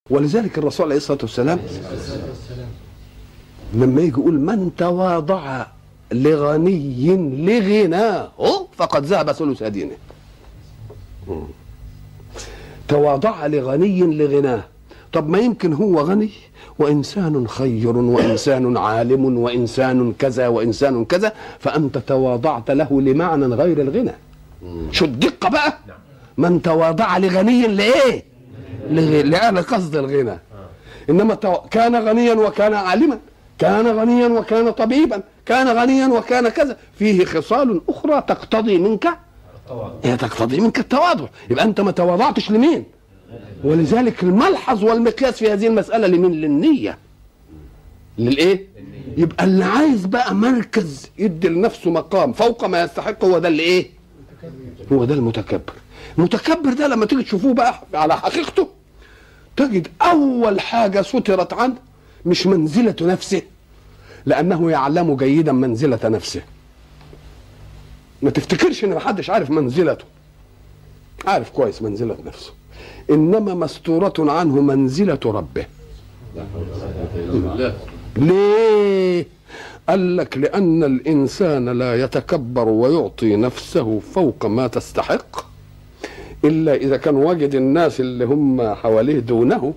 ولذلك الرسول عليه الصلاه والسلام لما يجي يقول من تواضع لغني لغناه فقد ذهب ثلث دينه مم. تواضع لغني لغناه طب ما يمكن هو غني وإنسان خير وإنسان عالم وإنسان كذا وإنسان كذا فأنت تواضعت له لمعنى غير الغنى شو الدقة بقى من تواضع لغني لإيه لغ- لأنا قصد الغنى إنما تو- كان غنيا وكان عالما كان غنيا وكان طبيبا كان غنيا وكان كذا فيه خصال أخرى تقتضي منك هي تقتضي منك التواضع يبقى أنت ما تواضعتش لمين ولذلك الملحظ والمقياس في هذه المسألة لمين للنية للإيه يبقى اللي عايز بقى مركز يدي لنفسه مقام فوق ما يستحق هو ده اللي ايه هو ده المتكبر المتكبر ده لما تيجي تشوفوه بقى على حقيقته تجد اول حاجه سترت عنه مش منزله نفسه لانه يعلم جيدا منزله نفسه ما تفتكرش ان محدش عارف منزلته عارف كويس منزله نفسه انما مستوره عنه منزله ربه ليه قال لك لأن الإنسان لا يتكبر ويعطي نفسه فوق ما تستحق إلا إذا كان وجد الناس اللي هم حواليه دونه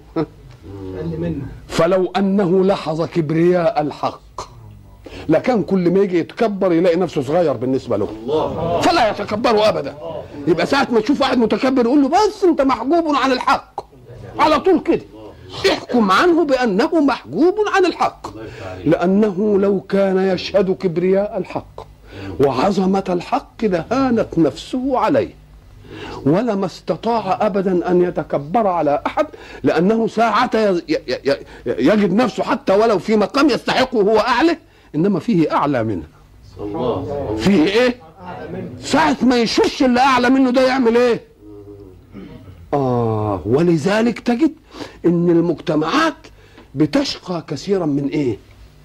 فلو أنه لحظ كبرياء الحق لكان كل ما يجي يتكبر يلاقي نفسه صغير بالنسبة له فلا يتكبر أبدا يبقى ساعة ما تشوف واحد متكبر يقول له بس أنت محجوب عن الحق على طول كده احكم عنه بأنه محجوب عن الحق لأنه لو كان يشهد كبرياء الحق وعظمة الحق لهانت نفسه عليه ولما استطاع أبدا أن يتكبر على أحد لأنه ساعة ي- ي- ي- يجد نفسه حتى ولو في مقام يستحقه هو أعلى إنما فيه أعلى منه فيه إيه ساعة ما يشوفش اللي أعلى منه ده يعمل إيه آه ولذلك تجد إن المجتمعات بتشقى كثيرا من إيه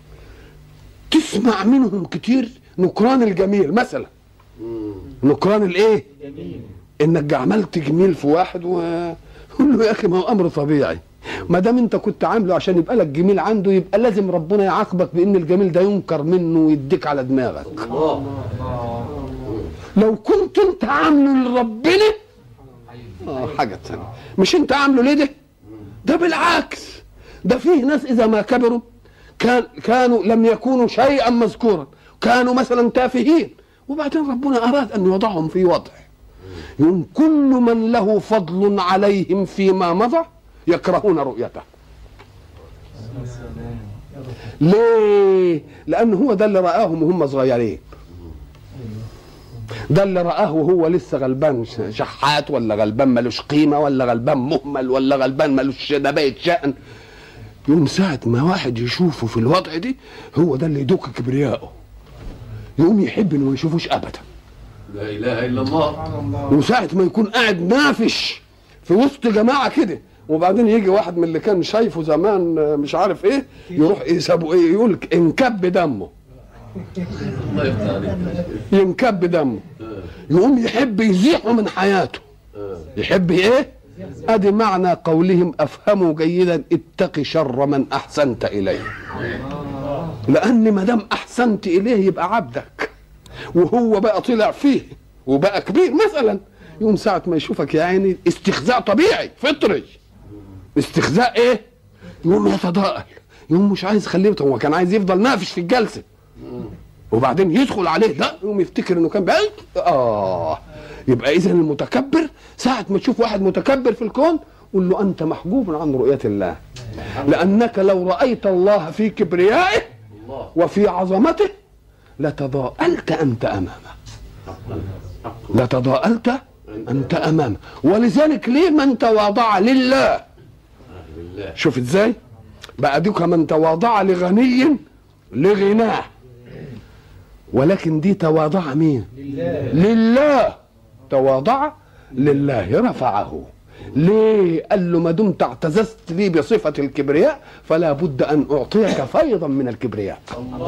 تسمع منهم كتير نكران الجميل مثلا نكران الايه انك عملت جميل في واحد وقول له يا اخي ما هو امر طبيعي ما دام انت كنت عامله عشان يبقى لك جميل عنده يبقى لازم ربنا يعاقبك بان الجميل ده ينكر منه ويديك على دماغك لو كنت انت عامله لربنا اه حاجه ثانيه مش انت عامله ليه ده ده بالعكس ده فيه ناس اذا ما كبروا كان كانوا لم يكونوا شيئا مذكورا كانوا مثلا تافهين وبعدين ربنا اراد ان يوضعهم في وضع يقول كل من له فضل عليهم فيما مضى يكرهون رؤيته ليه لان هو ده اللي راهم وهم صغيرين ده اللي رآه وهو لسه غلبان شحات ولا غلبان ملوش قيمة ولا غلبان مهمل ولا غلبان ملوش ده بقت شأن يوم ساعة ما واحد يشوفه في الوضع دي هو ده اللي يدك كبرياءه يقوم يحب انه ما يشوفوش ابدا لا اله الا الله وساعة ما يكون قاعد نافش في وسط جماعة كده وبعدين يجي واحد من اللي كان شايفه زمان آه، مش عارف ايه يروح يسابه ايه يقول لك انكب دمه الله يفتح عليك ينكب دمه يقوم يحب يزيحه من حياته يحب ايه ادي معنى قولهم افهموا جيدا اتق شر من احسنت اليه لان ما دام احسنت اليه يبقى عبدك وهو بقى طلع فيه وبقى كبير مثلا يوم ساعة ما يشوفك يا عيني استخزاء طبيعي فطري استخزاء ايه يقوم يتضاءل يقوم مش عايز يخليه هو كان عايز يفضل نافش في الجلسة وبعدين يدخل عليه لا يقوم يفتكر انه كان بعيد اه يبقى اذا المتكبر ساعة ما تشوف واحد متكبر في الكون قول له انت محجوب عن رؤية الله لانك لو رأيت الله في كبريائه وفي عظمته لتضاءلت انت امامه لتضاءلت انت امامه ولذلك ليه من تواضع لله بالله شوف ازاي بقى ديك من تواضع لغني لغناه ولكن دي تواضع مين لله, لله. تواضع لله رفعه ليه قال له ما دمت اعتززت لي بصفة الكبرياء فلا بد أن أعطيك فيضا من الكبرياء